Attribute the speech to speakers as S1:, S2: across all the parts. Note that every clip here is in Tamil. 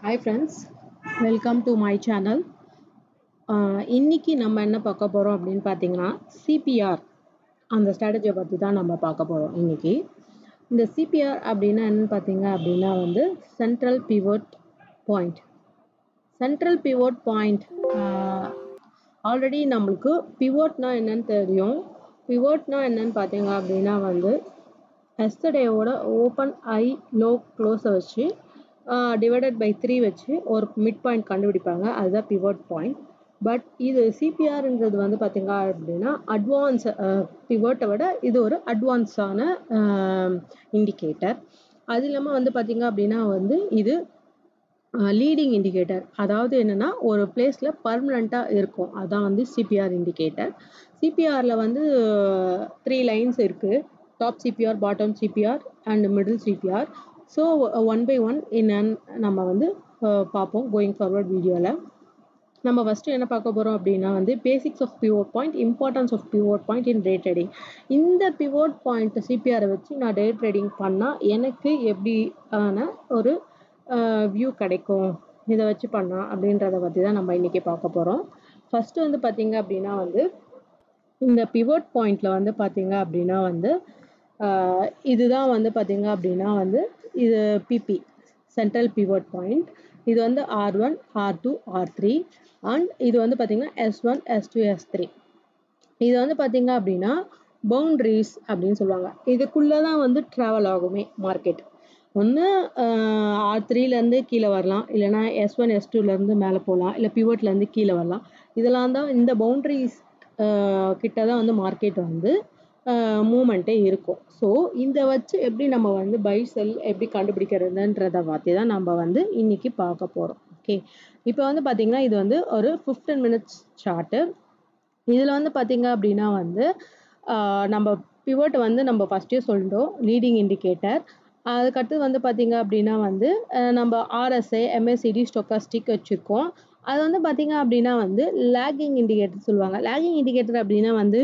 S1: Hi friends welcome to my channel இன்னைக்கு நம்ம என்ன பார்க்க போகிறோம் அப்படின்னு பார்த்தீங்கன்னா சிபிஆர் அந்த ஸ்ட்ராட்டஜியை பற்றி தான் நம்ம பார்க்க போகிறோம் இன்னைக்கு இந்த சிபிஆர் அப்படின்னா என்னன்னு பார்த்தீங்க அப்படின்னா வந்து central pivot point central pivot point already நம்மளுக்கு பிவோட்னா என்னன்னு தெரியும் பிவோட்னா என்னன்னு பார்த்தீங்க அப்படின்னா வந்து எஸ்டர்டேவோட ஓப்பன் ஐ லோ க்ளோஸை வச்சு டிவைடட் பை த்ரீ வச்சு ஒரு மிட் பாயிண்ட் கண்டுபிடிப்பாங்க அதுதான் பிவோட் பாயிண்ட் பட் இது சிபிஆர்ன்றது வந்து பார்த்தீங்க அப்படின்னா அட்வான்ஸ் பிவோட்டை விட இது ஒரு அட்வான்ஸான இண்டிகேட்டர் அது இல்லாமல் வந்து பார்த்தீங்க அப்படின்னா வந்து இது லீடிங் இண்டிகேட்டர் அதாவது என்னென்னா ஒரு பிளேஸில் பர்மனண்ட்டாக இருக்கும் அதான் வந்து சிபிஆர் இண்டிகேட்டர் சிபிஆரில் வந்து த்ரீ லைன்ஸ் இருக்குது top CPR bottom CPR and middle CPR so one by one என்னன்னு நம்ம வந்து பார்ப்போம் கோயிங் ஃபார்வர்ட் வீடியோவில் நம்ம ஃபஸ்ட்டு என்ன பார்க்க போகிறோம் அப்படின்னா வந்து basics of pivot point importance of pivot point in day trading இந்த பிவோட் பாயிண்ட் சிபிஆரை வச்சு நான் டே ட்ரேடிங் பண்ணால் எனக்கு எப்படி ஆன ஒரு வியூ கிடைக்கும் இதை வச்சு பண்ணால் அப்படின்றத பற்றி தான் நம்ம இன்றைக்கி பார்க்க போகிறோம் ஃபஸ்ட்டு வந்து பார்த்திங்க அப்படின்னா வந்து இந்த பிவோட் பாயிண்டில் வந்து பார்த்திங்க அப்படின்னா வந்து இதுதான் வந்து பார்த்திங்க அப்படின்னா வந்து இது பிபி சென்ட்ரல் பிவோட் பாயிண்ட் இது வந்து R one R two R three and இது வந்து பார்த்திங்கன்னா S one S two S three இது வந்து பார்த்திங்க அப்படின்னா பவுண்ட்ரிஸ் அப்படின்னு சொல்லுவாங்க இதுக்குள்ளே தான் வந்து ட்ராவல் ஆகுமே மார்க்கெட் ஒன்று ஆர் த்ரீலேருந்து கீழே வரலாம் இல்லைனா எஸ் ஒன் எஸ் டூலேருந்து மேலே போகலாம் இல்லை பிவோட்லேருந்து கீழே வரலாம் இதெல்லாம் தான் இந்த பவுண்ட்ரிஸ் கிட்ட தான் வந்து மார்க்கெட் வந்து மூமெண்ட்டே இருக்கும் ஸோ இந்த வச்சு எப்படி நம்ம வந்து பை செல் எப்படி கண்டுபிடிக்கிறதுன்றதை பற்றி தான் நம்ம வந்து இன்னைக்கு பார்க்க போகிறோம் ஓகே இப்போ வந்து பார்த்திங்கன்னா இது வந்து ஒரு ஃபிஃப்டீன் மினிட்ஸ் சார்ட்டு இதில் வந்து பார்த்திங்க அப்படின்னா வந்து நம்ம பிவோட் வந்து நம்ம ஃபஸ்ட்டே சொல்லிட்டோம் லீடிங் இண்டிகேட்டர் அதுக்கடுத்து வந்து பார்த்திங்க அப்படின்னா வந்து நம்ம ஆர்எஸ்ஐ எம்எஸ்சிடி ஸ்டொக்காஸ்டிக் வச்சுருக்கோம் அது வந்து பார்த்திங்க அப்படின்னா வந்து லேகிங் இண்டிகேட்டர் சொல்லுவாங்க லேகிங் இண்டிகேட்டர் அப்படின்னா வந்து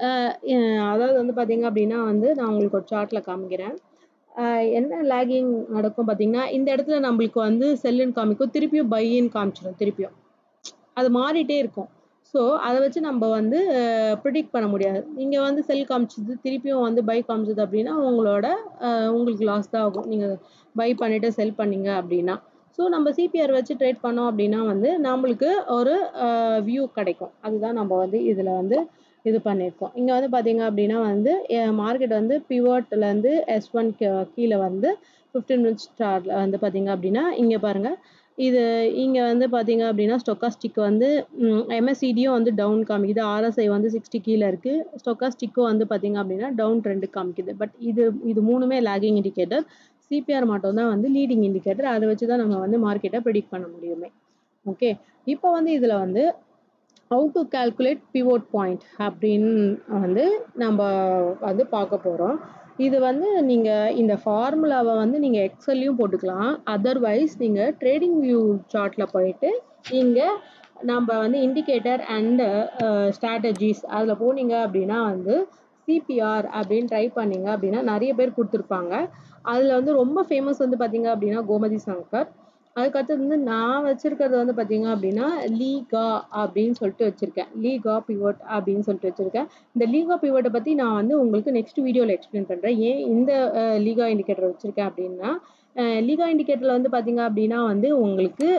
S1: அதாவது வந்து பார்த்திங்க அப்படின்னா வந்து நான் உங்களுக்கு ஒரு சார்ட்டில் காமிக்கிறேன் என்ன லேகிங் நடக்கும் பார்த்தீங்கன்னா இந்த இடத்துல நம்மளுக்கு வந்து செல்லுன்னு காமிக்கும் திருப்பியும் பையின்னு காமிச்சிடும் திருப்பியும் அது மாறிட்டே இருக்கும் ஸோ அதை வச்சு நம்ம வந்து ப்ரிடிக்ட் பண்ண முடியாது நீங்கள் வந்து செல் காமிச்சது திருப்பியும் வந்து பை காமிச்சது அப்படின்னா உங்களோட உங்களுக்கு லாஸ் தான் ஆகும் நீங்கள் பை பண்ணிவிட்டு செல் பண்ணீங்க அப்படின்னா ஸோ நம்ம சிபிஆர் வச்சு ட்ரேட் பண்ணோம் அப்படின்னா வந்து நம்மளுக்கு ஒரு வியூ கிடைக்கும் அதுதான் நம்ம வந்து இதில் வந்து இது பண்ணியிருக்கோம் இங்கே வந்து பார்த்தீங்க அப்படின்னா வந்து மார்க்கெட் வந்து பிவோட்லேருந்து எஸ் ஒன் கீழே வந்து ஃபிஃப்டீன் மினிட்ஸ் ஸ்டார்ட்ல வந்து பார்த்தீங்க அப்படின்னா இங்கே பாருங்கள் இது இங்கே வந்து பார்த்தீங்க அப்படின்னா ஸ்டொக்காஸ்டிக் வந்து எம்எஸ்சிடியும் வந்து டவுன் காமிக்குது ஆர்எஸ்ஐ வந்து சிக்ஸ்டி கீழே இருக்குது ஸ்டொக்காஸ்டிக்கும் வந்து பார்த்தீங்க அப்படின்னா டவுன் ட்ரெண்டு காமிக்குது பட் இது இது மூணுமே லேகிங் இண்டிகேட்டர் சிபிஆர் மட்டும் தான் வந்து லீடிங் இண்டிகேட்டர் அதை வச்சு தான் நம்ம வந்து மார்க்கெட்டை ப்ரிடிக்ட் பண்ண முடியுமே ஓகே இப்போ வந்து இதில் வந்து how to calculate pivot point அப்படின்னு வந்து நம்ம வந்து பார்க்க போகிறோம் இது வந்து நீங்கள் இந்த ஃபார்முலாவை வந்து நீங்கள் எக்ஸல்லையும் போட்டுக்கலாம் அதர்வைஸ் நீங்கள் ட்ரேடிங் வியூ சார்ட்டில் போயிட்டு நீங்கள் நம்ம வந்து இண்டிகேட்டர் அண்டு ஸ்ட்ராட்டஜிஸ் அதில் போனீங்க அப்படின்னா வந்து சிபிஆர் அப்படின்னு ட்ரை பண்ணீங்க அப்படின்னா நிறைய பேர் கொடுத்துருப்பாங்க அதில் வந்து ரொம்ப ஃபேமஸ் வந்து பார்த்தீங்க அப்படின்னா கோமதி சங்கர் அதுக்கடுத்து வந்து நான் வச்சிருக்கிறது வந்து பார்த்தீங்க அப்படின்னா லீகா அப்படின்னு சொல்லிட்டு வச்சிருக்கேன் லீகா பிவோட் அப்படின்னு சொல்லிட்டு வச்சிருக்கேன் இந்த லீகா பிவோட்டை பற்றி நான் வந்து உங்களுக்கு நெக்ஸ்ட் வீடியோவில் எக்ஸ்பிளைன் பண்ணுறேன் ஏன் இந்த லீகா இண்டிகேட்டர் வச்சிருக்கேன் அப்படின்னா லீகா இண்டிகேட்டரில் வந்து பார்த்தீங்க அப்படின்னா வந்து உங்களுக்கு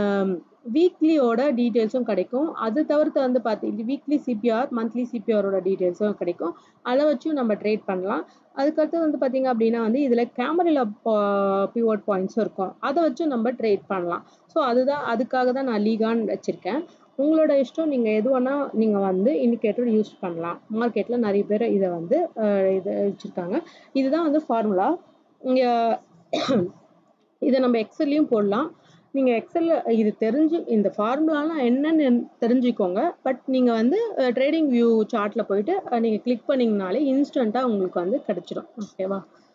S1: வீக்லியோட டீட்டெயில்ஸும் கிடைக்கும் அது தவிர்த்து வந்து பார்த்தி வீக்லி சிபிஆர் மந்த்லி சிபிஆரோட டீட்டெயில்ஸும் கிடைக்கும் அதை வச்சும் நம்ம ட்ரேட் பண்ணலாம் அதுக்கடுத்து வந்து பார்த்தீங்க அப்படின்னா வந்து இதில் கேமரில் பிவோட் பாயிண்ட்ஸும் இருக்கும் அதை வச்சும் நம்ம ட்ரேட் பண்ணலாம் ஸோ அதுதான் அதுக்காக தான் நான் லீகான்னு வச்சுருக்கேன் உங்களோட இஷ்டம் நீங்கள் எது வேணால் நீங்கள் வந்து இண்டிகேட்டர் யூஸ் பண்ணலாம் மார்க்கெட்டில் நிறைய பேர் இதை வந்து இதை வச்சுருக்காங்க இதுதான் வந்து ஃபார்முலா இங்கே இதை நம்ம எக்ஸல்லையும் போடலாம் நீங்கள் எக்ஸலில் இது தெரிஞ்சு இந்த ஃபார்முலாலாம் என்னென்னு தெரிஞ்சுக்கோங்க பட் நீங்கள் வந்து ட்ரேடிங் வியூ சார்ட்டில் போயிட்டு நீங்கள் கிளிக் பண்ணிங்கனாலே இன்ஸ்டண்ட்டாக உங்களுக்கு வந்து கிடச்சிடும் ஓகேவா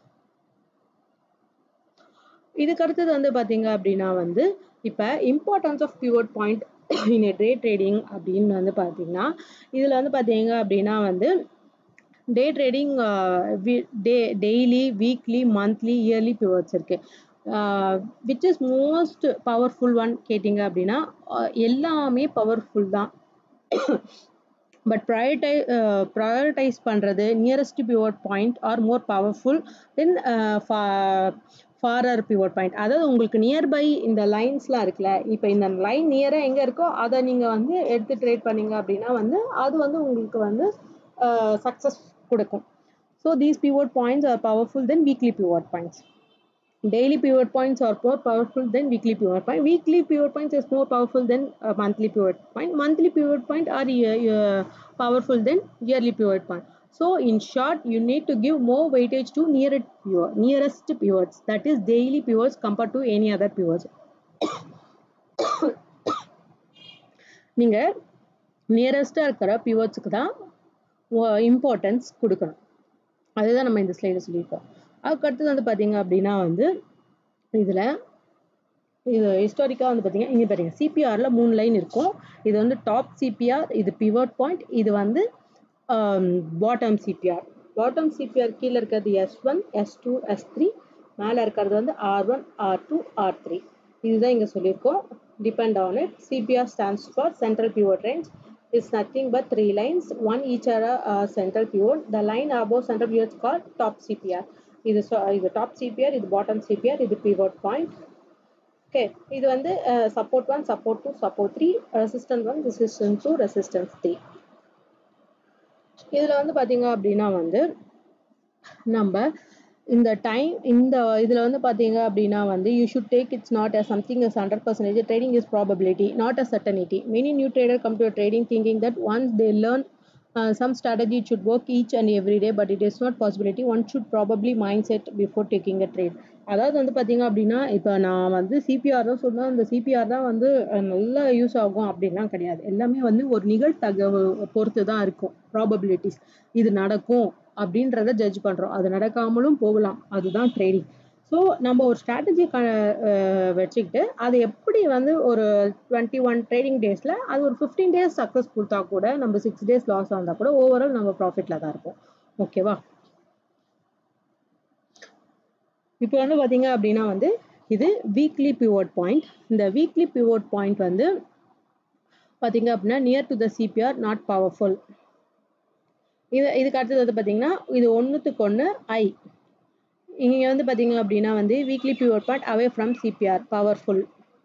S1: இதுக்கு அடுத்தது வந்து பார்த்தீங்க அப்படின்னா வந்து இப்போ importance of pivot point in day trading அப்படின்னு வந்து பார்த்தீங்கன்னா இதில் வந்து பார்த்தீங்க அப்படின்னா வந்து day trading day daily weekly monthly yearly pivots இருக்குது which is most powerful one கேட்டிங்க அப்படின்னா அஹ், எல்லாமே பவர்ஃபுல் தான் பட் ப்ரையட்டை ப்ரையாரிட்டைஸ் பண்ணுறது nearest pivot point are more powerful then farther pivot point அதாவது உங்களுக்கு நியர்பை இந்த லைன்ஸ்லாம் இருக்குல்ல இப்போ இந்த லைன் நியராக எங்கே இருக்கோ அதை நீங்கள் வந்து எடுத்து ட்ரேட் பண்ணீங்க அப்படின்னா வந்து அது வந்து உங்களுக்கு வந்து சக்ஸஸ் கொடுக்கும் so these pivot points are powerful then weekly pivot points daily pivot points are more powerful than weekly pivot point weekly pivot points is more powerful than uh, monthly pivot point monthly pivot point are uh, uh, powerful than yearly pivot point so in short you need to give more weightage to nearest pivot, nearest pivots that is daily pivots compared to any other pivots நீங்க நியரஸ்டாக இருக்கிற பிவோட்ஸுக்கு தான் இம்பார்ட்டன்ஸ் கொடுக்கணும் அதுதான் நம்ம இந்த ஸ்லைடில் சொல்லியிருக்கோம் அதுக்கு அடுத்தது வந்து பார்த்தீங்க அப்படின்னா வந்து இதில் இது ஹிஸ்டாரிக்காக வந்து பார்த்தீங்கன்னா இங்கே பாருங்க சிபிஆரில் மூணு லைன் இருக்கும் இது வந்து டாப் சிபிஆர் இது பிவட் பாயிண்ட் இது வந்து பாட்டம் சிபிஆர் பாட்டம் சிபிஆர் கீழே இருக்கிறது S one S two S three மேலே இருக்கிறது வந்து R one R two R three இதுதான் இங்கே சொல்லியிருக்கோம் depend on it CPR stands for central pivot range is nothing but three lines one each are a uh, central pivot the line above central pivot is called top cpr இது so- இது top cpr இது bottom cpr இது pivot point ஓகே இது வந்து support one support two support three resistance one resistance two resistance three இதில் வந்து பார்த்தீங்க அப்படின்னா வந்து நம்ம இந்த டைம் இந்த இதில் வந்து பார்த்தீங்க அப்படின்னா வந்து you should take it's not as something as hundred percentage trading is probability not a certainty many new trader come to a trading thinking that once they learn uh, some strategy it should work each and every day but it is not possibility one should probably mindset before taking a trade அதாவது வந்து பார்த்தீங்க அப்படின்னா இப்போ நான் வந்து சிபிஆர் தான் சொன்னேன் அந்த சிபிஆர் தான் வந்து அஹ், நல்லா யூஸ் ஆகும் அப்படின்லாம் கிடையாது எல்லாமே வந்து ஒரு நிகழ்தகவு பொறுத்து தான் இருக்கும் ப்ராபபிலிட்டிஸ் இது நடக்கும் அப்படின்றத ஜட்ஜ் பண்ணுறோம் அது நடக்காமலும் போகலாம் அதுதான் ட்ரேடிங் ஸோ நம்ம ஒரு ஸ்ட்ராட்டஜி க அஹ் வச்சுக்கிட்டு அது எப்படி வந்து ஒரு டுவெண்ட்டி ஒன் ட்ரேடிங் டேஸில் அது ஒரு ஃபிஃப்டீன் டேஸ் சக்ஸஸ் கொடுத்தா கூட நம்ம சிக்ஸ் டேஸ் லாஸ் ஆஇருந்தால் கூட ஓவரால் நம்ம ப்ராஃபிட்டில் தான் இருப்போம் ஓகேவா இப்போ வந்து பார்த்தீங்க அப்படின்னா வந்து இது வீக்லி பிவோட் பாயிண்ட் இந்த வீக்லி பிவோட் பாயிண்ட் வந்து பார்த்தீங்க அப்படின்னா near to the CPR not powerful இது இதுக்கு அடுத்தது வந்து பார்த்தீங்கன்னா இது ஒன்றுத்துக்கு ஒன்று ஐ இங்கே வந்து பார்த்தீங்க அப்படின்னா வந்து weekly pivot point away from CPR powerful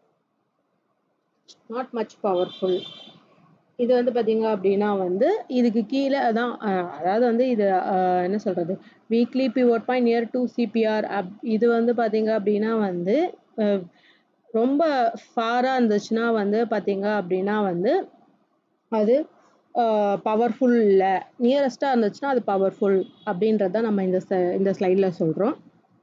S1: not much powerful இது வந்து பார்த்தீங்க அப்படின்னா வந்து இதுக்கு கீழே அதான் அஹ், அதாவது வந்து இது அஹ், என்ன சொல்கிறது weekly pivot point near to CPR up இது வந்து பார்த்தீங்க அப்படின்னா வந்து அஹ், ரொம்ப ஃபாராக இருந்துச்சுன்னா வந்து பார்த்தீங்க அப்படின்னா வந்து அது பவர்ஃபுல் இல்லை நியரஸ்ட்டாக இருந்துச்சுன்னா அது பவர்ஃபுல் அப்படின்றத நம்ம இந்த ச- இந்த ஸ்லைடில் சொல்கிறோம்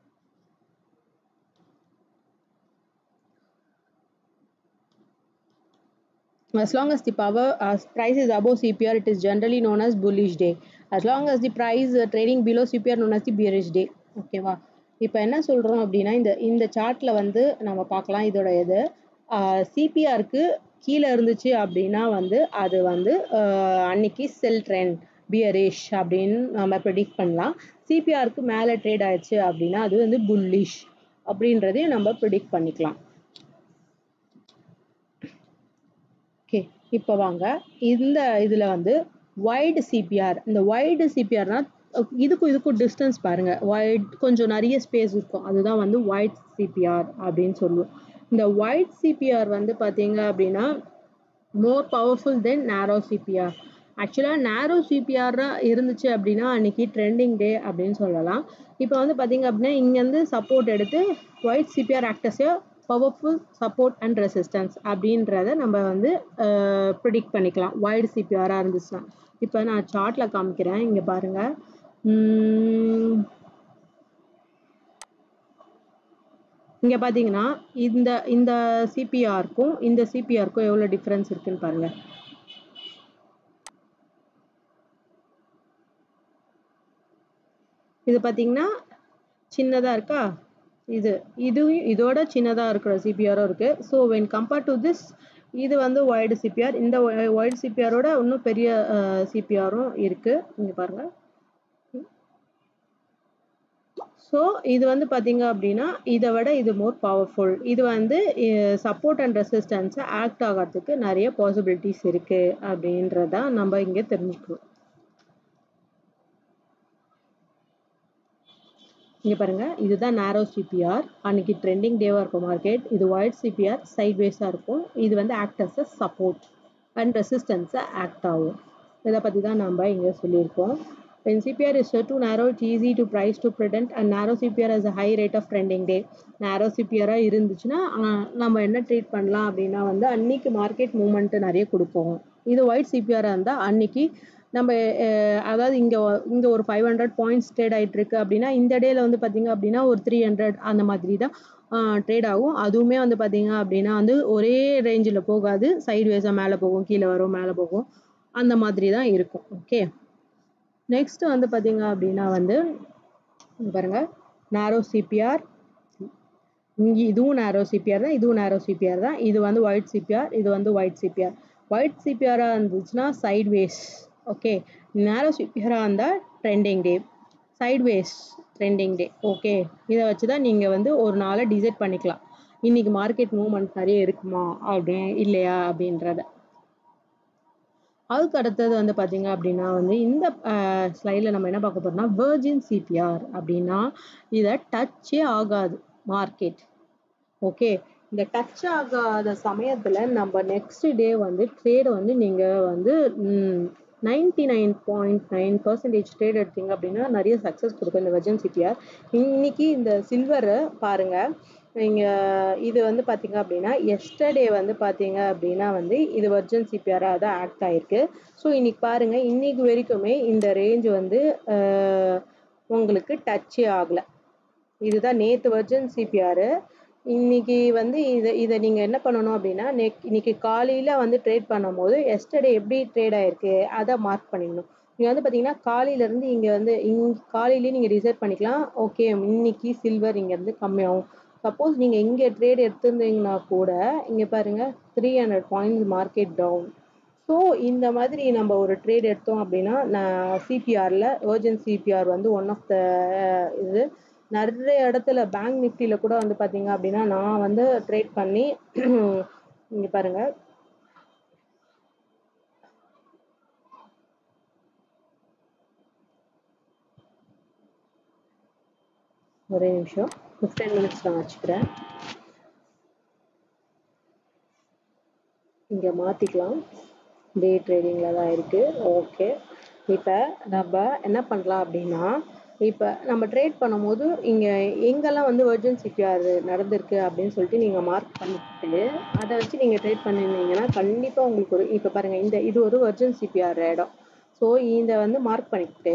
S1: As long as the power as price is above CPR, it is generally known as bullish day. As long as the price uh, trading below CPR, known as the bearish day. ஓகேவா இப்போ என்ன சொல்கிறோம் அப்படின்னா இந்த இந்த சார்ட்டில் வந்து நம்ம பார்க்கலாம் இதோட இது சிபிஆருக்கு கீழே இருந்துச்சு அப்படின்னா வந்து அது வந்து ஆஹ், அன்னைக்கு செல் ட்ரெண்ட் பியரிஷ் அப்படின்னு நம்ம ப்ரெடிக்ட் பண்ணலாம் சிபிஆருக்கு மேலே ட்ரேட் ஆயிடுச்சு அப்படின்னா அது வந்து புல்லிஷ் அப்படின்றதையும் நம்ம ப்ரெடிக்ட் பண்ணிக்கலாம் ஓகே இப்போ வாங்க இந்த இதில் வந்து வைடு சிபிஆர் இந்த வைடு சிபிஆர்னா இதுக்கும் இதுக்கும் டிஸ்டன்ஸ் பாருங்க வைட் கொஞ்சம் நிறைய ஸ்பேஸ் இருக்கும் அதுதான் வந்து வைட் சிபிஆர் அப்படின்னு சொல்லுவோம் இந்த வைட் சிபிஆர் வந்து பார்த்தீங்க அப்படின்னா மோர் பவர்ஃபுல் தென் நேரோ சிபிஆர் ஆக்சுவலாக நேரோ சிபிஆர் இருந்துச்சு அப்படின்னா அன்னைக்கு ட்ரெண்டிங் டே அப்படின்னு சொல்லலாம் இப்போ வந்து பார்த்தீங்க அப்படின்னா இங்கேருந்து சப்போர்ட் எடுத்து wide CPR acts as powerful support and resistance அப்படின்றத நம்ம வந்து ப்ரிடிக்ட் பண்ணிக்கலாம் வைடு சிபிஆராக இருந்துச்சுன்னா இப்போ நான் சார்ட்டில் காமிக்கிறேன் இங்கே பாருங்கள் இங்கே பார்த்தீங்கன்னா இந்த இந்த சிபிஆருக்கும் இந்த சிபிஆருக்கும் எவ்வளோ டிஃப்ரென்ஸ் இருக்குன்னு பாருங்கள் இது பார்த்தீங்கன்னா சின்னதாக இருக்கா இது இது இதோட சின்னதாக இருக்கிற சிபிஆரும் இருக்குது so when compare to this இது வந்து ஒய்டு சிபிஆர் இந்த ஒய்டு சிபிஆரோட இன்னும் பெரிய சிபிஆரும் இருக்குது இங்கே பாருங்கள் ஸோ இது வந்து பார்த்தீங்க அப்படின்னா இதை விட இது மோர் பவர்ஃபுல் இது வந்து சப்போர்ட் அண்ட் ரெசிஸ்டன்ஸை ஆக்ட் ஆகிறதுக்கு நிறைய பாசிபிலிட்டிஸ் இருக்குது அப்படின்றத நம்ம இங்கே தெரிஞ்சுக்கிறோம் இங்கே பாருங்க இதுதான் நேரோ சிபிஆர் அன்னைக்கு ட்ரெண்டிங் டேவாக இருக்கும் மார்க்கெட் இது ஒயிட் சிபிஆர் சைட்வேஸாக இருக்கும் இது வந்து act as a support and ரெசிஸ்டன்ஸை ஆக்ட் ஆகும் இதை பற்றி தான் நம்ம இங்கே சொல்லியிருக்கோம் When CPR is set to narrow, it's easy to price to predict and narrow CPR has a high rate of trending day. narrow CPR இருந்துச்சுன்னா நம்ம என்ன ட்ரீட் பண்ணலாம் அப்படின்னா வந்து அன்னைக்கு மார்க்கெட் மூமெண்ட் நிறைய கொடுப்போம் இது ஒயிட் சிபிஆராக இருந்தால் அன்னைக்கு நம்ம அதாவது இங்கே இங்கே ஒரு ஃபைவ் ஹண்ட்ரட் பாயிண்ட்ஸ் ட்ரேட் ஆகிட்டு இருக்கு அப்படின்னா இந்த டேல வந்து பார்த்தீங்க அப்படின்னா ஒரு த்ரீ ஹண்ட்ரட் அந்த மாதிரி தான் ட்ரேட் ஆகும் அதுவுமே வந்து பார்த்தீங்க அப்படின்னா வந்து ஒரே ரேஞ்சில் போகாது சைடு வேஸாக மேலே போகும் கீழே வரும் மேலே போகும் அந்த மாதிரி தான் இருக்கும் ஓகே நெக்ஸ்ட் வந்து பார்த்தீங்க அப்படின்னா வந்து பாருங்க நேரோ சிபிஆர் இங்கே இதுவும் நேரோ சிபிஆர் தான் இதுவும் நேரோ சிபிஆர் தான் இது வந்து ஒயிட் சிபிஆர் இது வந்து ஒயிட் சிபிஆர் ஒயிட் சிபிஆராக இருந்துச்சுன்னா சைட் வேஸ் ஓகே நேரோ சிபிஆராக இருந்தால் trending day sideways trending day okay இதை வச்சு தான் நீங்கள் வந்து ஒரு நாளை டிசைட் பண்ணிக்கலாம் இன்னைக்கு மார்க்கெட் மூவ்மெண்ட் நிறைய இருக்குமா அப்படி இல்லையா அப்படின்றத அதுக்கு அடுத்தது வந்து பார்த்தீங்க அப்படின்னா வந்து இந்த ஸ்லைடில் நம்ம என்ன பார்க்க போறோம்னா வேர்ஜின் சிபிஆர் அப்படின்னா இதை டச்சே ஆகாது மார்க்கெட் ஓகே இந்த டச் ஆகாத சமயத்தில் நம்ம நெக்ஸ்ட் டே வந்து ட்ரேடை வந்து நீங்கள் வந்து ninety nine point nine percentage trade எடுத்தீங்க அப்படின்னா நிறைய சக்ஸஸ் கொடுக்கும் இந்த வெர்ஜன் சிபிஆர் இன்னைக்கு இந்த சில்வரை பாருங்கள் இங்கே இது வந்து பார்த்தீங்க அப்படின்னா எஸ்டர்டே வந்து பார்த்தீங்க அப்படின்னா வந்து இது வர்ஜன் சிபிஆராக தான் ஆக்ட் ஆயிருக்கு ஸோ இன்னைக்கு பாருங்கள் இன்னைக்கு வரைக்குமே இந்த ரேஞ்ச் வந்து உங்களுக்கு டச்சே ஆகலை இதுதான் நேற்று வர்ஜன் சிபிஆர் இன்னைக்கு வந்து இதை இதை நீங்கள் என்ன பண்ணணும் அப்படின்னா நெக் இன்னைக்கு காலையில் வந்து ட்ரேட் பண்ணும்போது எஸ்டர்டே எப்படி ட்ரேட் ஆயிருக்கு அதை மார்க் பண்ணிக்கணும் நீங்கள் வந்து பார்த்தீங்கன்னா காலையிலேருந்து இங்கே வந்து இங் காலையிலேயே நீங்கள் டிசைட் பண்ணிக்கலாம் ஓகே இன்னைக்கு சில்வர் இங்கேருந்து கம்மியாகும் சப்போஸ் நீங்கள் இங்கே ட்ரேட் எடுத்திருந்தீங்கன்னா கூட இங்கே பாருங்கள் three hundred points market down so இந்த மாதிரி நம்ம ஒரு ட்ரேட் எடுத்தோம் அப்படின்னா நான் சிபிஆரில் வேர்ஜன் சிபிஆர் வந்து ஒன் ஆஃப் த இது நிறைய இடத்துல பேங்க் நிஃப்டியில் கூட வந்து பார்த்தீங்க அப்படின்னா நான் வந்து ட்ரேட் பண்ணி இங்கே பாருங்கள் ஒரே நிமிஷம் ஃபிஃப்டீன் மினிட்ஸ் நான் வச்சுக்கிறேன் இங்கே மாற்றிக்கலாம் டே ட்ரேடிங்கில் தான் இருக்குது ஓகே இப்போ நம்ம என்ன பண்ணலாம் அப்படின்னா இப்போ நம்ம ட்ரேட் பண்ணும்போது இங்கே எங்கெல்லாம் வந்து வெர்ஜன் சிபிஆர் நடந்திருக்கு அப்படின்னு சொல்லிட்டு நீங்கள் மார்க் பண்ணிட்டு அதை வச்சு நீங்கள் ட்ரேட் பண்ணியிருந்தீங்கன்னா கண்டிப்பாக உங்களுக்கு ஒரு இப்போ பாருங்கள் இந்த இது ஒரு வெர்ஜன் சிபிஆர் இடம் ஸோ இதை வந்து மார்க் பண்ணிக்கிட்டு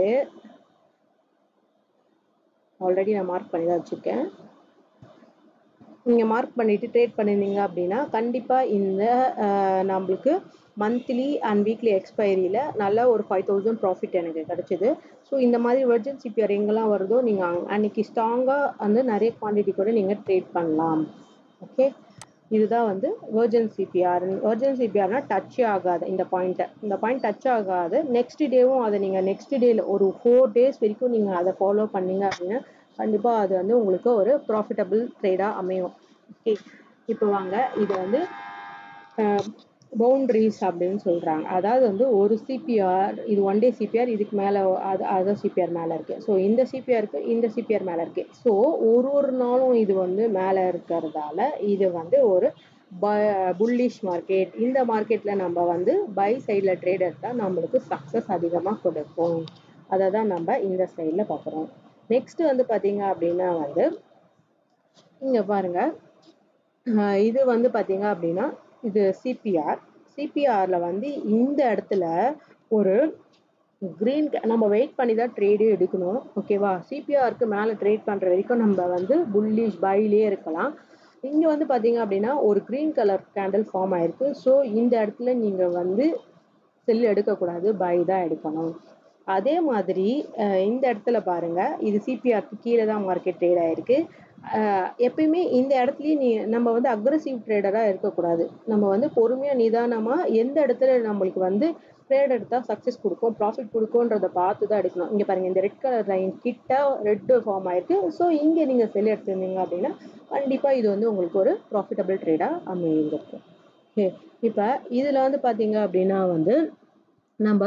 S1: ஆல்ரெடி நான் மார்க் பண்ணி தான் வச்சுருக்கேன் நீங்கள் மார்க் பண்ணிவிட்டு ட்ரேட் பண்ணியிருந்தீங்க அப்படின்னா கண்டிப்பாக இந்த நம்மளுக்கு மந்த்லி அண்ட் வீக்லி எக்ஸ்பைரியில் நல்ல ஒரு ஃபைவ் தௌசண்ட் ப்ராஃபிட் எனக்கு கிடச்சிது ஸோ இந்த மாதிரி வெர்ஜன் சிபிஆர் எங்கெல்லாம் வருதோ நீங்கள் அன்னைக்கு ஸ்ட்ராங்காக வந்து நிறைய குவான்டிட்டி கூட நீங்கள் ட்ரேட் பண்ணலாம் ஓகே இதுதான் வந்து வேர்ஜன் சிபிஆர் வேர்ஜன் சிபிஆர்னா டச் ஆகாது இந்த பாயிண்ட்டை இந்த பாயிண்ட் டச் ஆகாது நெக்ஸ்ட் டேவும் அதை நீங்கள் நெக்ஸ்ட் டேல ஒரு ஃபோர் டேஸ் வரைக்கும் நீங்கள் அதை ஃபாலோ பண்ணீங்க அப்படின்னா கண்டிப்பாக அது வந்து உங்களுக்கு ஒரு ப்ராஃபிட்டபிள் ட்ரேடாக அமையும் ஓகே இப்போ வாங்க இது வந்து பவுண்ட்ரிஸ் அப்படின்னு சொல்கிறாங்க அதாவது வந்து ஒரு சிபிஆர் இது ஒன் டே சிபிஆர் இதுக்கு மேலே அது அதர் சிபிஆர் மேலே இருக்குது ஸோ இந்த சிபிஆருக்கு இந்த சிபிஆர் மேலே இருக்குது ஸோ ஒரு ஒரு நாளும் இது வந்து மேலே இருக்கிறதால இது வந்து ஒரு ப புல்லிஷ் மார்க்கெட் இந்த மார்க்கெட்டில் நம்ம வந்து பை சைடில் ட்ரேட் எடுத்தால் நம்மளுக்கு சக்ஸஸ் அதிகமாக கொடுக்கும் அதை தான் நம்ம இந்த சைடில் பார்க்குறோம் நெக்ஸ்ட் வந்து பார்த்தீங்க அப்படின்னா வந்து இங்கே பாருங்க இது வந்து பார்த்தீங்க அப்படின்னா இது சிபிஆர் சிபிஆரில் வந்து இந்த இடத்துல ஒரு க்ரீன் நம்ம வெயிட் பண்ணி தான் ட்ரேடே எடுக்கணும் ஓகேவா சிபிஆருக்கு மேலே ட்ரேட் பண்ணுற வரைக்கும் நம்ம வந்து புல்லிஷ் பைலே இருக்கலாம் இங்கே வந்து பார்த்தீங்க அப்படின்னா ஒரு க்ரீன் கலர் கேண்டில் ஃபார்ம் ஆயிருக்கு ஸோ இந்த இடத்துல நீங்கள் வந்து செல் எடுக்கக்கூடாது பை தான் எடுக்கணும் அதே மாதிரி இந்த இடத்துல பாருங்க இது சிபிஆருக்கு கீழே தான் மார்க்கெட் ட்ரேட் ஆயிருக்கு எப்பயுமே இந்த இடத்துலயும் நீ நம்ம வந்து அக்ரஸிவ் ட்ரேடராக இருக்கக்கூடாது நம்ம வந்து பொறுமையாக நிதானமாக எந்த இடத்துல நம்மளுக்கு வந்து ட்ரேட் எடுத்தால் சக்ஸஸ் கொடுக்கும் ப்ராஃபிட் கொடுக்கும்ன்றத பார்த்து தான் எடுக்கணும் இங்கே பாருங்கள் இந்த ரெட் கலர் லைன் கிட்ட ரெட்டு ஃபார்ம் ஆயிருக்கு ஸோ இங்கே நீங்கள் செல் எடுத்திருந்தீங்க அப்படின்னா கண்டிப்பாக இது வந்து உங்களுக்கு ஒரு ப்ராஃபிட்டபிள் ட்ரேடாக அமைந்திருக்கும் ஓகே இப்போ இதில் வந்து பார்த்தீங்க அப்படின்னா வந்து நம்ம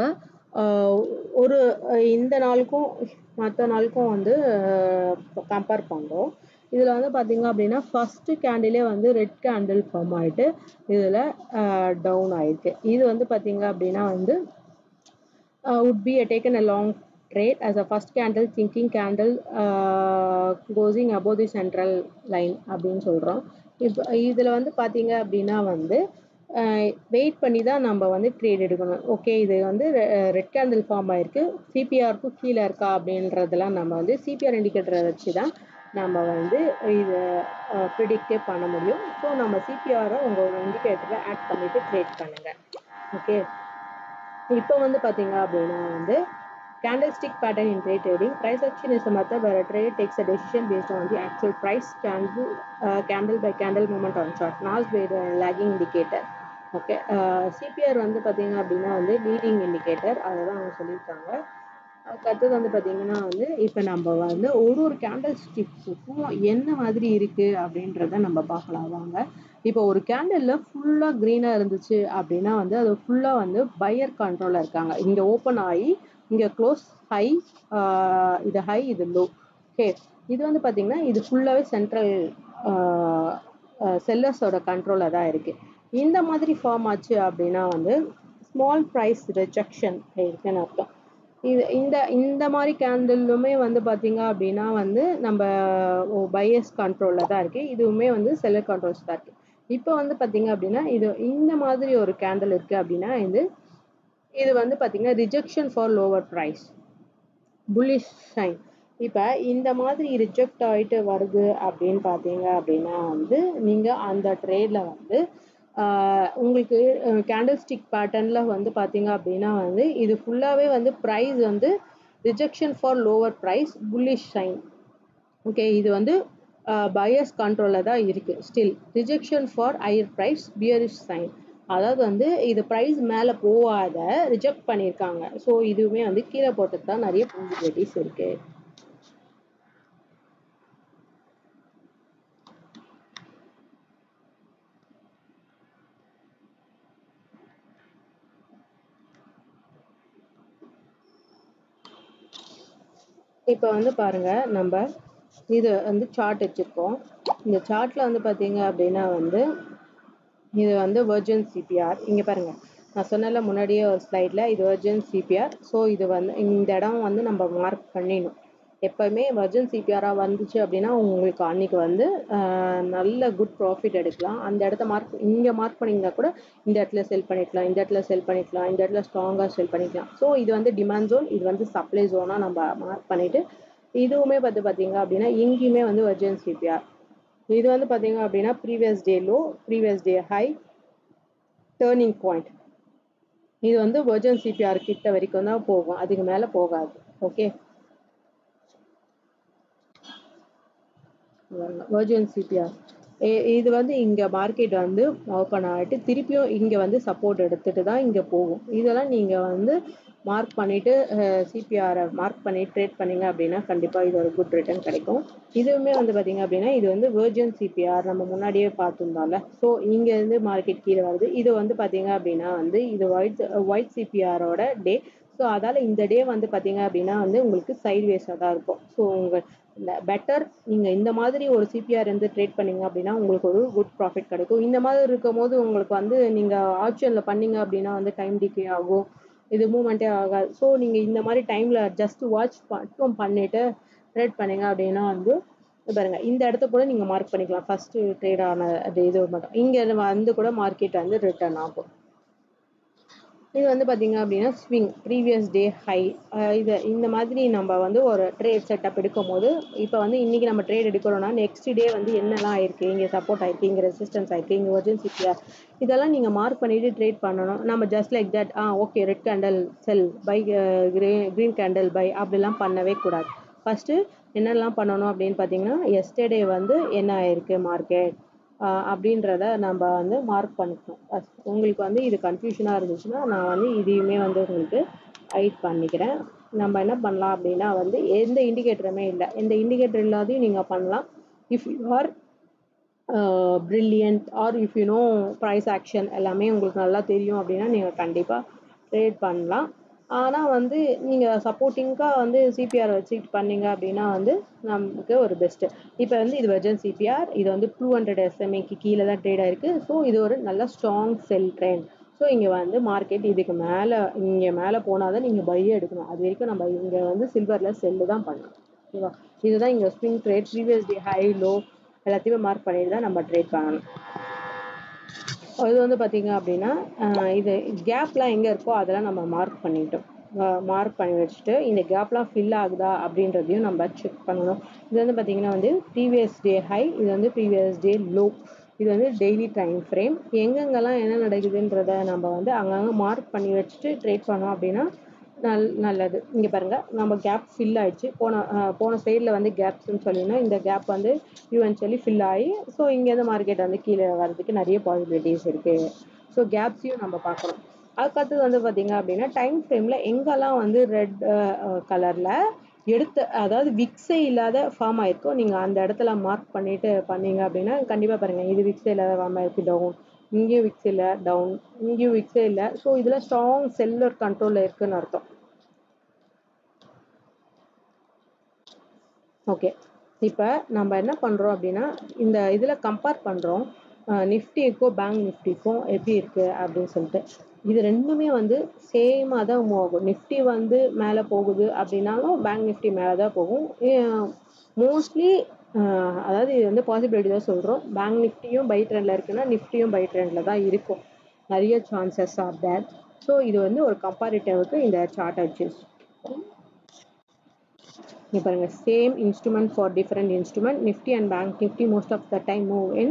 S1: ஒரு இந்த நாளுக்கும் மற்ற நாளுக்கும் வந்து கம்பேர் பண்ணுறோம் இதில் வந்து பார்த்தீங்க அப்படின்னா ஃபஸ்ட்டு கேண்டிலே வந்து ரெட் கேண்டில் ஃபார்ம் ஆகிட்டு இதில் டவுன் ஆயிருக்கு இது வந்து பார்த்தீங்க அப்படின்னா வந்து would be a taken a long trade as a first candle thinking candle uh, closing above the central line அப்படின்னு சொல்கிறோம் இப்போ இதில் வந்து பார்த்தீங்க அப்படின்னா வந்து வெயிட் பண்ணி தான் நம்ம வந்து ட்ரேட் எடுக்கணும் ஓகே இது வந்து ரெட் கேண்டில் ஃபார்ம் ஆயிருக்கு சிபிஆருக்கும் கீழே இருக்கா அப்படின்றதெல்லாம் நம்ம வந்து சிபிஆர் இண்டிகேட்டரை வச்சு தான் நம்ம வந்து இதை ப்ரிடிக்டே பண்ண முடியும் ஸோ நம்ம சிபிஆரை உங்களோட இண்டிகேட்டரை ஆட் பண்ணிவிட்டு ட்ரேட் பண்ணுங்கள் ஓகே இப்போ வந்து பார்த்தீங்க அப்படின்னா வந்து candlestick pattern in trade trading price action is a method where a trader takes a decision based on the actual price candle uh, candle by candle movement on chart not by the lagging indicator okay CPR வந்து பார்த்தீங்க அப்படின்னா வந்து லீடிங் இண்டிகேட்டர் அதை தான் அவங்க சொல்லியிருக்காங்க அதுக்கு அடுத்தது வந்து பார்த்தீங்கன்னா வந்து இப்போ நம்ம வந்து ஒரு ஒரு கேண்டில் ஸ்டிக்ஸுக்கும் என்ன மாதிரி இருக்குது அப்படின்றத நம்ம பார்க்கலாம் வாங்க இப்போ ஒரு கேண்டலில் ஃபுல்லாக க்ரீனாக இருந்துச்சு அப்படின்னா வந்து அது ஃபுல்லாக வந்து பையர் கண்ட்ரோலில் இருக்காங்க இங்கே ஓப்பன் ஆகி இங்கே க்ளோஸ் ஹை இது ஹை இது லோ ஓகே இது வந்து பார்த்தீங்கன்னா இது ஃபுல்லாகவே சென்ட்ரல் செல்லர்ஸோட கண்ட்ரோலில் தான் இருக்குது இந்த மாதிரி ஃபார்ம் ஆச்சு அப்படின்னா வந்து ஸ்மால் ப்ரைஸ் ரிஜெக்ஷன் இருக்குன்னு அர்த்தம் இது இந்த இந்த மாதிரி கேண்டிலுமே வந்து பார்த்தீங்க அப்படின்னா வந்து நம்ம பையஸ் கண்ட்ரோலில் தான் இருக்குது இதுவுமே வந்து செல்லர் கண்ட்ரோல்ஸ் தான் இருக்குது இப்போ வந்து பார்த்தீங்க அப்படின்னா இது இந்த மாதிரி ஒரு கேண்டில் இருக்குது அப்படின்னா இது இது வந்து பார்த்தீங்கன்னா rejection for lower price bullish sign இப்போ இந்த மாதிரி ரிஜெக்ட் ஆகிட்டு வருது அப்படின்னு பார்த்தீங்க அப்படின்னா வந்து நீங்கள் அந்த ட்ரேடில் வந்து உங்களுக்கு கேண்டில் ஸ்டிக் பேட்டர்னில் வந்து பார்த்தீங்க அப்படின்னா வந்து இது ஃபுல்லாகவே வந்து ப்ரைஸ் வந்து rejection for lower price bullish sign okay இது வந்து பயர்ஸ் கண்ட்ரோலில் தான் இருக்குது still rejection for higher price bearish sign அதாவது வந்து இது ப்ரைஸ் மேலே போகாத ரிஜெக்ட் பண்ணியிருக்காங்க ஸோ இதுவுமே வந்து கீழே போட்டது தான் நிறைய பாசிபிலிட்டிஸ் இருக்குது இப்போ வந்து பாருங்க நம்ம இது வந்து சார்ட் வச்சுருக்கோம் இந்த சார்ட்டில் வந்து பார்த்தீங்க அப்படின்னா வந்து இது வந்து வெர்ஜன் சிபிஆர் இங்கே பாருங்க நான் சொன்னல முன்னாடியே ஒரு ஸ்லைடில் இது வெர்ஜன் சிபிஆர் ஸோ இது வந்து இந்த இடம் வந்து நம்ம மார்க் பண்ணிடணும் எப்போவுமே வெர்ஜன் சிபிஆராக வந்துச்சு அப்படின்னா உங்களுக்கு அன்னைக்கு வந்து நல்ல குட் ப்ராஃபிட் எடுக்கலாம் அந்த இடத்த மார்க் இங்கே மார்க் பண்ணிங்கன்னா கூட இந்த இடத்துல செல் பண்ணிக்கலாம் இந்த இடத்துல செல் பண்ணிக்கலாம் இந்த இடத்துல ஸ்ட்ராங்காக செல் பண்ணிக்கலாம் ஸோ இது வந்து டிமாண்ட் ஜோன் இது வந்து சப்ளை ஜோனாக நம்ம மார்க் பண்ணிவிட்டு இதுவுமே பார்த்து பார்த்தீங்க அப்படின்னா இங்கேயுமே வந்து வெர்ஜன் சிபிஆர் இது வந்து பார்த்தீங்க அப்படின்னா previous day low previous day high turning point இது வந்து வெர்ஜன் சிபிஆர் கிட்ட வரைக்கும் தான் போகும் அதுக்கு மேலே போகாது ஓகே வெர்ஜன் சிபிஆர் இது வந்து இங்கே மார்க்கெட் வந்து ஓப்பன் ஆகிட்டு திருப்பியும் இங்கே வந்து சப்போர்ட் எடுத்துகிட்டு தான் இங்கே போகும் இதெல்லாம் நீங்கள் வந்து மார்க் பண்ணிவிட்டு சிபிஆரை மார்க் பண்ணி ட்ரேட் பண்ணிங்க அப்படின்னா கண்டிப்பாக இது ஒரு குட் ரிட்டர்ன் கிடைக்கும் இதுவுமே வந்து பார்த்தீங்க அப்படின்னா இது வந்து வெர்ஜன் சிபிஆர் நம்ம முன்னாடியே பார்த்துருந்தோம்ல ஸோ இங்கேருந்து மார்க்கெட் கீழே வருது இது வந்து பார்த்தீங்க அப்படின்னா வந்து இது ஒயிட் ஒயிட் சிபிஆரோட டே ஸோ அதால் இந்த டே வந்து பார்த்தீங்க அப்படின்னா வந்து உங்களுக்கு சைட்வேஸாக தான் இருக்கும் ஸோ உங்கள் பெட்டர் நீங்கள் இந்த மாதிரி ஒரு சிபிஆர் இருந்து ட்ரேட் பண்ணீங்க அப்படின்னா உங்களுக்கு ஒரு குட் ப்ராஃபிட் கிடைக்கும் இந்த மாதிரி இருக்கும் போது உங்களுக்கு வந்து நீங்கள் ஆப்ஷனில் பண்ணீங்க அப்படின்னா வந்து டைம் டிகே ஆகும் இது மூமெண்ட்டே ஆகாது ஸோ நீங்கள் இந்த மாதிரி டைமில் ஜஸ்ட் வாட்ச் மட்டும் பண்ணிவிட்டு ட்ரேட் பண்ணீங்க அப்படின்னா வந்து பாருங்கள் இந்த இடத்த கூட நீங்கள் மார்க் பண்ணிக்கலாம் ஃபஸ்ட்டு ட்ரேட் ஆன அது இது மட்டும் இங்கே வந்து கூட மார்க்கெட் வந்து ரிட்டர்ன் ஆகும் இது வந்து பார்த்தீங்க அப்படின்னா ஸ்விங் ப்ரீவியஸ் டே ஹை இது இந்த மாதிரி நம்ம வந்து ஒரு ட்ரேட் செட்டப் எடுக்கும் போது இப்போ வந்து இன்றைக்கி நம்ம ட்ரேட் எடுக்கிறோம்னா நெக்ஸ்ட் டே வந்து என்னெல்லாம் ஆயிருக்கு இங்கே சப்போர்ட் ஆயிருக்கு இங்கே ரெசிஸ்டன்ஸ் ஆயிருக்கு இங்கே ஒர்ஜன் சிக்ஸியாக இதெல்லாம் நீங்கள் மார்க் பண்ணிவிட்டு ட்ரேட் பண்ணணும் நம்ம ஜஸ்ட் லைக் தட் ஆ okay red candle sell buy grey green candle buy அப்படிலாம் பண்ணவே கூடாது ஃபஸ்ட்டு என்னெல்லாம் பண்ணணும் அப்படின்னு பார்த்தீங்கன்னா எஸ்டர்டே வந்து என்ன ஆயிருக்கு மார்க்கெட் அப்படின்றத நம்ம வந்து மார்க் பண்ணிக்கணும் First உங்களுக்கு வந்து இது கன்ஃபியூஷனாக இருந்துச்சுன்னா நான் வந்து இதையுமே வந்து உங்களுக்கு ஹைட் பண்ணிக்கிறேன் நம்ம என்ன பண்ணலாம் அப்படின்னா வந்து எந்த இண்டிகேட்டருமே இல்லை எந்த இண்டிகேட்டர் இல்லாதையும் நீங்கள் பண்ணலாம் if you are brilliant or if you know price action எல்லாமே உங்களுக்கு நல்லா தெரியும் அப்படின்னா நீங்கள் கண்டிப்பாக ட்ரேட் பண்ணலாம் ஆனால் வந்து நீங்கள் சப்போர்ட்டிங்காக வந்து சிபிஆர் வச்சுக்கிட்டு பண்ணீங்க அப்படின்னா வந்து நமக்கு ஒரு பெஸ்ட்டு இப்போ வந்து இது வெர்ஜன் சிபிஆர் இது வந்து டூ ஹண்ட்ரட் எஸ்எம்ஏக்கு கீழே தான் ட்ரேட் ஆயிருக்கு ஸோ இது ஒரு நல்ல ஸ்ட்ராங் செல் ட்ரெண்ட் ஸோ இங்கே வந்து மார்க்கெட் இதுக்கு மேலே இங்கே மேலே போனால் தான் நீங்கள் பையே எடுக்கணும் அது வரைக்கும் நம்ம இங்கே வந்து சில்வரில் செல்லு தான் பண்ணணும் ஓகேவா இதுதான் இங்கே swing trade previous day high low எல்லாத்தையுமே மார்க் பண்ணிட்டு தான் நம்ம ட்ரேட் பண்ணணும் இது வந்து பார்த்தீங்க அப்படின்னா ஆஹ் இது கேப்லாம் எங்கே இருக்கோ அதெல்லாம் நம்ம மார்க் பண்ணிட்டோம் மார்க் பண்ணி வச்சுட்டு இந்த கேப்லாம் ஃபில் ஆகுதா அப்படின்றதையும் நம்ம செக் பண்ணணும் இது வந்து பார்த்தீங்கன்னா வந்து ப்ரீவியஸ் டே ஹை இது வந்து ப்ரீவியஸ் டே லோ இது வந்து டெய்லி டைம் ஃப்ரேம் எங்கெங்கெல்லாம் என்ன நடக்குதுன்றத நம்ம வந்து அங்கங்கே மார்க் பண்ணி வச்சுட்டு ட்ரேட் பண்ணோம் அப்படின்னா நல் நல்லது இங்கே பாருங்கள் நம்ம கேப் ஃபில் ஆயிடுச்சு போன அஹ் போன சைடில் வந்து கேப்ஸ்னு சொல்லியிருந்தோம் இந்த கேப் வந்து ஈவென்ச்சுவலி ஃபில் ஆகி ஸோ இங்கேருந்து மார்க்கெட் வந்து கீழே வர்றதுக்கு நிறைய பாசிபிலிட்டிஸ் இருக்குது ஸோ கேப்ஸையும் நம்ம பார்க்கணும் அதுக்கடுத்தது வந்து பார்த்தீங்க அப்படின்னா டைம் ஃப்ரேமில் எங்கெல்லாம் வந்து ரெட் கலரில் எடுத்த அதாவது விக்ஸே இல்லாத ஃபார்ம் ஆயிருக்கோ நீங்கள் அந்த இடத்துல மார்க் பண்ணிட்டு பண்ணீங்க அப்படின்னா கண்டிப்பாக பாருங்கள் இது விக்ஸே இல்லாத ஃபார்ம் ஆயிருக்கு டவுன் இங்கேயும் விக்ஸ் இல்லை டவுன் இங்கேயும் விக்ஸே இல்லை ஸோ இதில் ஸ்ட்ராங் செல்லர் கண்ட்ரோலில் இருக்குன்னு அர்த்தம் ஓகே இப்போ நம்ம என்ன பண்ணுறோம் அப்படின்னா இந்த இதில் கம்பேர் பண்ணுறோம் நிஃப்டிக்கும் பேங்க் நிஃப்டிக்கும் எப்படி இருக்குது அப்படின்னு சொல்லிட்டு இது ரெண்டுமே வந்து சேமாக தான் மூவ் ஆகும் நிஃப்டி வந்து மேலே போகுது அப்படின்னாலும் பேங்க் நிஃப்டி மேலே தான் போகும் மோஸ்ட்லி அதாவது இது வந்து பாசிபிலிட்டி தான் சொல்கிறோம் பேங்க் நிஃப்டியும் பை ட்ரெண்டில் இருக்குன்னா நிஃப்டியும் பை ட்ரெண்டில் தான் இருக்கும் நிறைய சான்சஸ் ஆர் தேட் ஸோ இது வந்து ஒரு கம்பேரிட்டிவ்க்கு இந்த சார்ட் வச்சு இங்கே பாருங்க same instrument for different instrument Nifty and bank Nifty most of the time move in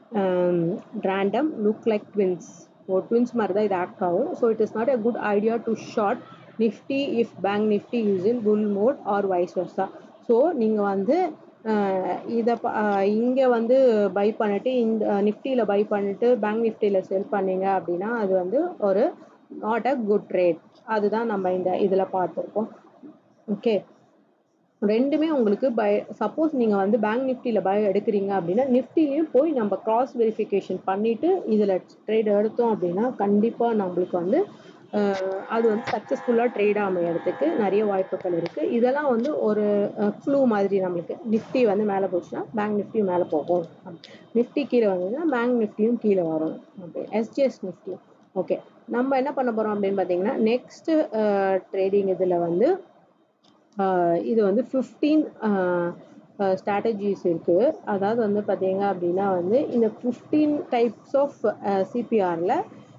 S1: random look like twins ஒரு ட்வின்ஸ் மாதிரி தான் இது ஆக்ட் ஆகும் so it is not a good idea to short Nifty if bank Nifty use in bull mode or vice versa so நீங்கள் வந்து இதை இங்கே வந்து பை பண்ணிட்டு இந்த நிஃப்டியில் பை பண்ணிட்டு பேங்க் நிஃப்டியில் செல் பண்ணீங்க அப்படின்னா அது வந்து ஒரு நாட் அ குட் ட்ரேட் அதுதான் நம்ம இந்த இதில் பார்த்துருக்கோம் ஓகே ரெண்டுமே உங்களுக்கு பை சப்போஸ் நீங்கள் வந்து பேங்க் நிஃப்டியில் பை எடுக்கிறீங்க அப்படின்னா நிஃப்டிலையும் போய் நம்ம கிராஸ் வெரிஃபிகேஷன் பண்ணிவிட்டு இதில் ட்ரேட் எடுத்தோம் அப்படின்னா கண்டிப்பாக நம்மளுக்கு வந்து அது வந்து சக்ஸஸ்ஃபுல்லாக ட்ரேட் அமையறதுக்கு நிறைய வாய்ப்புகள் இருக்குது இதெல்லாம் வந்து ஒரு ஃப்ளூ மாதிரி நம்மளுக்கு நிஃப்டி வந்து மேலே போச்சுன்னா பேங்க் நிஃப்டியும் மேலே போகும் நிஃப்டி கீழே வந்ததுன்னா பேங்க் நிஃப்டியும் கீழே வரும் ஓகே எஸ்ஜிஎஸ் நிஃப்டி ஓகே நம்ம என்ன பண்ண போகிறோம் அப்படின்னு பார்த்தீங்கன்னா நெக்ஸ்ட்டு ட்ரேடிங் இதில் வந்து இது வந்து ஃபிஃப்டீன் ஸ்ட்ராட்டஜிஸ் இருக்குது அதாவது வந்து பார்த்தீங்க அப்படின்னா வந்து இந்த ஃபிஃப்டீன் டைப்ஸ் ஆஃப் சிபிஆரில்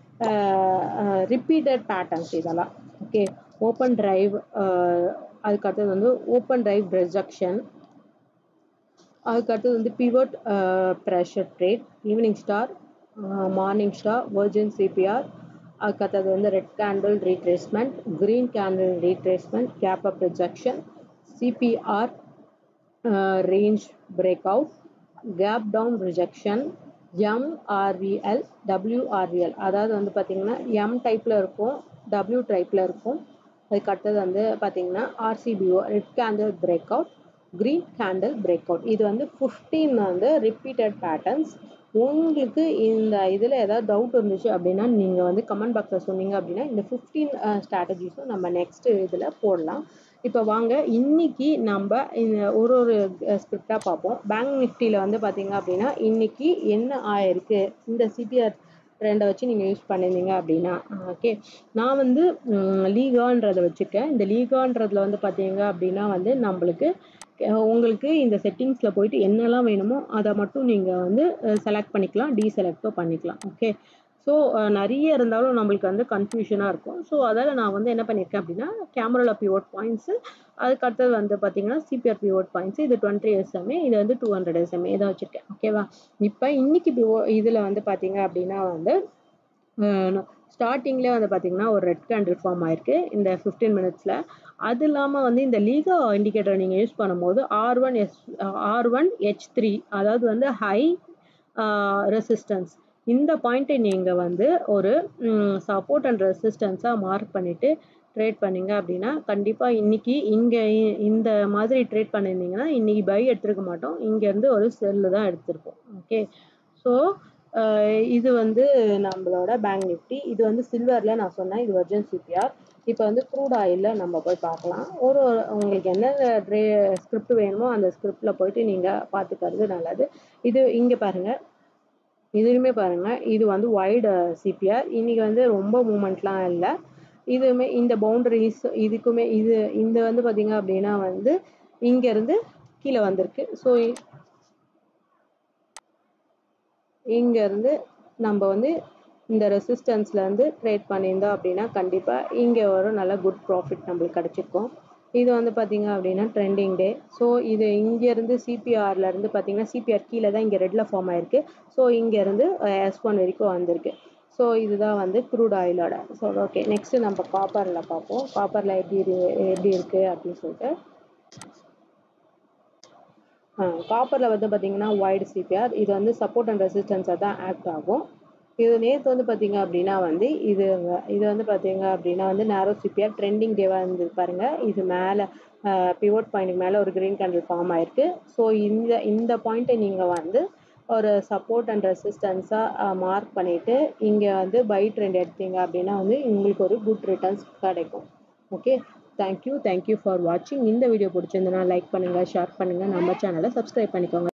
S1: ரிப்பீட்டட் பேட்டர்ன்ஸ் இதெல்லாம் ஓகே ஓப்பன் ட்ரைவ் அதுக்கடுத்தது வந்து ஓப்பன் ட்ரைவ் ரிஜெக்ஷன் அதுக்கடுத்தது வந்து pivot pressure trade evening star morning star virgin CPR அதுக்கடுத்தது வந்து red candle retracement green candle retracement gap up rejection CPR range break out gap down rejection MRVL WRVL அதாவது வந்து பார்த்தீங்கன்னா எம் டைப்பில் இருக்கும் டபிள்யூ டைப்பில் இருக்கும் அதுக்கு அடுத்தது வந்து பார்த்தீங்கன்னா ஆர்சிபிஓ red candle break out green candle break out இது வந்து ஃபிஃப்டீன் வந்து ரிப்பீட்டட் பேட்டர்ன்ஸ் உங்களுக்கு இந்த இதில் ஏதாவது டவுட் இருந்துச்சு அப்படின்னா நீங்கள் வந்து கமெண்ட் பாக்ஸில் சொன்னீங்க அப்படின்னா இந்த ஃபிஃப்டீன் ஸ்ட்ராட்டஜிஸும் நம்ம நெக்ஸ்ட் இதில் போடலாம் இப்போ வாங்க இன்னைக்கு நம்ம இந்த ஒரு ஒரு ஸ்கிரிப்டாக பார்ப்போம் பேங்க் நிஃப்டியில் வந்து பார்த்தீங்க அப்படின்னா இன்னைக்கு என்ன ஆயிருக்கு இந்த சிபிஆர் ட்ரெண்டை வச்சு நீங்கள் யூஸ் பண்ணியிருந்தீங்க அப்படின்னா ஓகே நான் வந்து லீகான்றதை வச்சுருக்கேன் இந்த லீகான்றதுல வந்து பார்த்தீங்க அப்படின்னா வந்து நம்மளுக்கு உங்களுக்கு இந்த செட்டிங்ஸில் போயிட்டு என்னெல்லாம் வேணுமோ அதை மட்டும் நீங்கள் வந்து செலக்ட் பண்ணிக்கலாம் டீசெலக்டோ பண்ணிக்கலாம் ஓகே ஸோ நிறைய இருந்தாலும் நம்மளுக்கு வந்து கன்ஃபியூஷனாக இருக்கும் ஸோ அதால் நான் வந்து என்ன பண்ணியிருக்கேன் அப்படின்னா கேமராவில் பிவோட் பாயிண்ட்ஸு அதுக்கு அடுத்தது வந்து பார்த்தீங்கன்னா சிபிஆர் பிவோட் பாயிண்ட்ஸ் இது டுவெண்ட்டி எஸ்எம்ஏ இது வந்து டூ ஹண்ட்ரட் எஸ்எம்ஏ இதை வச்சுருக்கேன் ஓகேவா இப்போ இன்னைக்கு பிவோ இதில் வந்து பார்த்தீங்க அப்படின்னா வந்து ஸ்டார்டிங்லேயே வந்து பார்த்தீங்கன்னா ஒரு ரெட் கேண்டில் ஃபார்ம் ஆயிருக்கு இந்த ஃபிஃப்டீன் மினிட்ஸில் அது இல்லாமல் வந்து இந்த லீகா இண்டிகேட்டர் நீங்கள் யூஸ் பண்ணும்போது R one S R one H three அதாவது வந்து ஹை ரெசிஸ்டன்ஸ் இந்த பாயிண்ட்டை நீங்கள் வந்து ஒரு சப்போர்ட் அண்ட் ரெசிஸ்டன்ஸாக மார்க் பண்ணிவிட்டு ட்ரேட் பண்ணீங்க அப்படின்னா கண்டிப்பாக இன்னைக்கு இங்கே இந்த மாதிரி ட்ரேட் பண்ணியிருந்தீங்கன்னா இன்னைக்கு பை எடுத்துருக்க மாட்டோம் இங்கேருந்து ஒரு செல்லு தான் எடுத்திருப்போம் ஓகே ஸோ இது வந்து நம்மளோட பேங்க் நிஃப்டி இது வந்து சில்வரில் நான் சொன்னேன் இது வர்ஜன் சிபிஆர் இப்போ வந்து க்ரூட் ஆயிலில் நம்ம போய் பார்க்கலாம் ஒரு ஒரு உங்களுக்கு என்ன ட்ரே ஸ்கிரிப்ட் வேணுமோ அந்த ஸ்கிரிப்டில் போயிட்டு நீங்கள் பார்த்துக்கிறது நல்லது இது இங்கே பாருங்கள் இதுலையுமே பாருங்கள் இது வந்து வைடு சிபிஆர் இன்னைக்கு வந்து ரொம்ப மூமெண்ட்லாம் இல்லை இதுவுமே இந்த பவுண்டரிஸ் இதுக்குமே இது இந்த வந்து பார்த்தீங்க அப்படின்னா வந்து இங்கேருந்து கீழே வந்திருக்கு ஸோ இங்கேருந்து நம்ம வந்து இந்த ரெசிஸ்டன்ஸ்லேருந்து ட்ரேட் பண்ணியிருந்தோம் அப்படின்னா கண்டிப்பாக இங்கே ஒரு நல்ல குட் ப்ராஃபிட் நம்மளுக்கு கிடச்சிருக்கும் இது வந்து பார்த்தீங்க அப்படின்னா ட்ரெண்டிங் டே ஸோ இது இங்கேருந்து சிபிஆர்லேருந்து பார்த்தீங்கன்னா சிபிஆர் கீழே தான் இங்கே ரெட்டில் ஃபார்ம் ஆயிருக்கு ஸோ இங்கேருந்து எஸ் ஒன் வரைக்கும் வந்திருக்கு ஸோ இதுதான் வந்து க்ரூட் ஆயிலோட ஸோ ஓகே நெக்ஸ்ட்டு நம்ம காப்பரில் பார்ப்போம் காப்பரில் எப்படி இரு எப்படி இருக்குது அப்படின்னு சொல்லிட்டு காப்பரில் வந்து பார்த்தீங்கன்னா ஒய்டு சிபிஆர் இது வந்து சப்போர்ட் அண்ட் ரெசிஸ்டன்ஸாக தான் ஆக்ட் ஆகும் இது நேற்று வந்து பார்த்தீங்க அப்படின்னா வந்து இது இது வந்து பார்த்தீங்க அப்படின்னா வந்து நேரோ சிபிஆர் ட்ரெண்டிங் டேவாக இருந்தது பாருங்கள் இது மேலே பிவோட் பாயிண்ட்டுக்கு மேலே ஒரு க்ரீன் கேண்டில் ஃபார்ம் ஆயிருக்கு ஸோ இந்த இந்த பாயிண்ட்டை நீங்கள் வந்து ஒரு சப்போர்ட் அண்ட் ரெசிஸ்டன்ஸாக மார்க் பண்ணிவிட்டு இங்கே வந்து பை ட்ரெண்ட் எடுத்தீங்க அப்படின்னா வந்து உங்களுக்கு ஒரு குட் ரிட்டர்ன்ஸ் கிடைக்கும் ஓகே தேங்க்யூ தேங்க்யூ ஃபார் வாட்சிங் இந்த வீடியோ பிடிச்சிருந்தனா லைக் பண்ணுங்கள் ஷேர் பண்ணுங்கள் நம்ம சேனலை சப்ஸ்கிரைப் பண்ணிக்கோங்க